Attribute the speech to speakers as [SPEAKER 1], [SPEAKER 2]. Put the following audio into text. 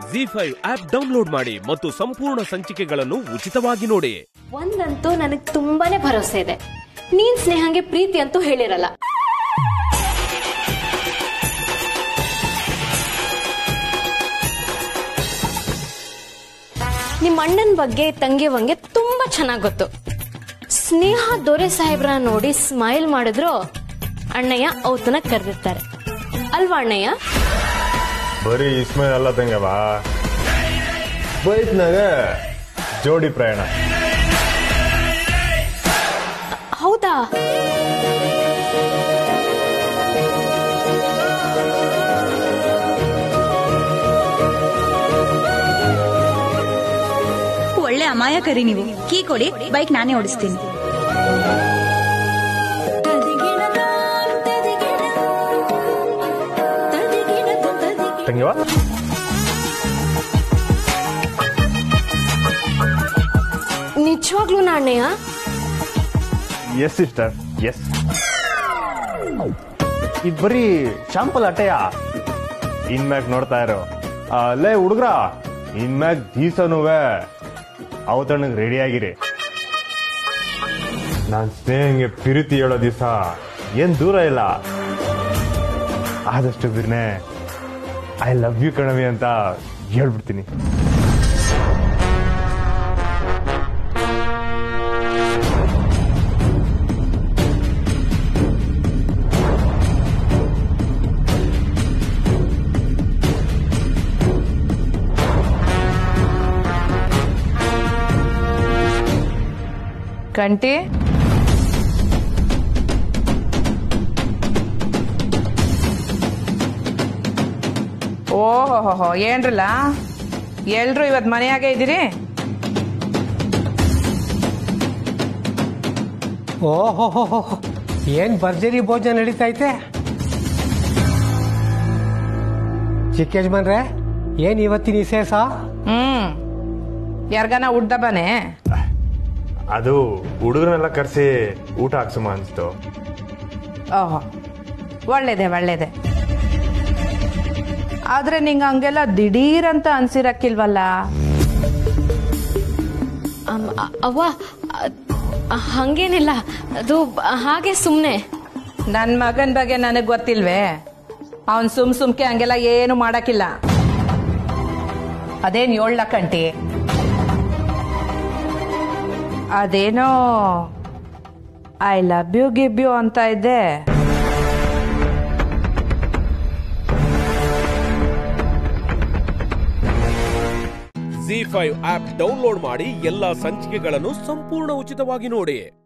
[SPEAKER 1] G five app download ಮಾಡಿ ಮತ್ತು ಸಂಪೂರ್ಣ ಸಂಚಿಕೆಗಳನ್ನು ಉಚಿತವಾಗಿ ನೋಡಿ
[SPEAKER 2] ಒಂದಂತೂ ನನಗೆ ತುಂಬಾನೇ ಭರವಸೆ ಇದೆ ನೀನ್ ಸ್ನೇಹಂಗೆ ಪ್ರೀತಿ ಅಂತೂ ಹೇಳಿರಲ್ಲ ನಿಮ್ಮ ಅಣ್ಣನ ಬಗ್ಗೆ ತಂಗಿಯವಂಗೆ ತುಂಬಾ ಚೆನ್ನಾಗ್ ಗೊತ್ತು ಸ್ನೇಹ ದೊರೆ ಸಾಹೇಬ್ರ ನೋಡಿ ಸ್ಮೈಲ್ ಮಾಡಿದ್ರು ಅಣ್ಣಯ್ಯ ಔತನ ಕರೆದಿರ್ತಾರೆ ಅಲ್ವಾ ಅಣ್ಣಯ್ಯ
[SPEAKER 3] ಬರೀ ಇಸ್ಮೇಲ್ ಅಲ್ಲ ತಂಗವ ಬೈಕ್ನಾಗ ಜೋಡಿ ಪ್ರಯಾಣ
[SPEAKER 2] ಹೌದಾ
[SPEAKER 4] ಒಳ್ಳೆ ಅಮಾಯಕರಿ ನೀವು ಕೀ ಕೊಡಿ ಬೈಕ್ ನಾನೇ ಓಡಿಸ್ತೀನಿ
[SPEAKER 3] ತಂಗಿವ
[SPEAKER 2] ನಿಜವಾಗ್ಲೂ ಅಣ್ಣಯ್ಯ
[SPEAKER 3] ಎಸ್ ಸಿಸ್ಟರ್ ಎಸ್ ಇದು ಬರೀ ಶಾಂಪಲ್ ಅಟ್ಟೆಯ ಇನ್ಮ್ಯಾಕ್ ನೋಡ್ತಾ ಇರೋ ಅಲ್ಲೇ ಹುಡುಗ್ರ ಇನ್ಮ್ಯಾಕ್ ದೀಸನುವೆ ಅವತಣ್ಣಗೆ ರೆಡಿ ಆಗಿರಿ ನಾನ್ ಸ್ನೇಹಂಗೆ ಪ್ರೀತಿ ಹೇಳೋ ದಿವಸ ಏನ್ ದೂರ ಇಲ್ಲ ಆದಷ್ಟು ಬಿರ್ನೆ ಐ ಲವ್ ಯು ಕಣವಿ ಅಂತ ಹೇಳ್ಬಿಡ್ತೀನಿ
[SPEAKER 5] ಕಂಟಿ ಓಹೋ ಏನ್ರಲ್ಲ ಎಲ್ರು ಇವತ್ ಮನೆಯಾಗೆ ಇದ್ದೀರಿ
[SPEAKER 6] ಓಹೋ ಏನ್ ಭರ್ಜರಿ ಭೋಜನ ನಡೀತೈತೆ ಚಿಕ್ಕ ಯಜಮಾನ್ರೆ ಏನ್ ಇವತ್ತಿನ ವಿಶೇಷ
[SPEAKER 5] ಹ್ಮ್ ಯಾರ್ಗಾನ ಉಡ್ದ ಬನೆ
[SPEAKER 3] ಅದು ಹುಡುಗರನ್ನೆಲ್ಲ ಕರೆಸಿ ಊಟ ಹಾಕ್ಸಮ್ಮ ಅನ್ಸ್ತು
[SPEAKER 5] ಓಹೋ ಒಳ್ಳೇದೆ ಒಳ್ಳೇದೆ ಆದ್ರೆ ನಿಂಗೆ ಹಂಗೆಲ್ಲ ದಿಢೀರ್ ಅಂತ ಅನ್ಸಿರಕ್ಕಿಲ್ವಲ್ಲ
[SPEAKER 2] ಅಮ್, ಅ- ಅವ್ವ ಅ- ಹಂಗೇನಿಲ್ಲ ಅದು ಬ- ಹಾಗೆ ಸುಮ್ನೆ
[SPEAKER 5] ನನ್ನ ಮಗನ ಬಗ್ಗೆ ನನಗೆ ಗೊತ್ತಿಲ್ವೇ ಅವನ್ ಸುಮ್ ಸುಮ್ಕೆ ಹಂಗೆಲ್ಲ ಏನು ಮಾಡಕ್ಕಿಲ್ಲ ಅದೇನ್ ಏಳ್ಲ ಕಂಟಿ ಅದೇನೋ I love you give you ಅಂತ ಇದ್ದೆ
[SPEAKER 1] ಜಿ ಫೈವ್ ಆಪ್ ಡೌನ್ಲೋಡ್ ಮಾಡಿ ಎಲ್ಲಾ ಸಂಚಿಕೆಗಳನ್ನು ಸಂಪೂರ್ಣ ಉಚಿತವಾಗಿ ನೋಡಿ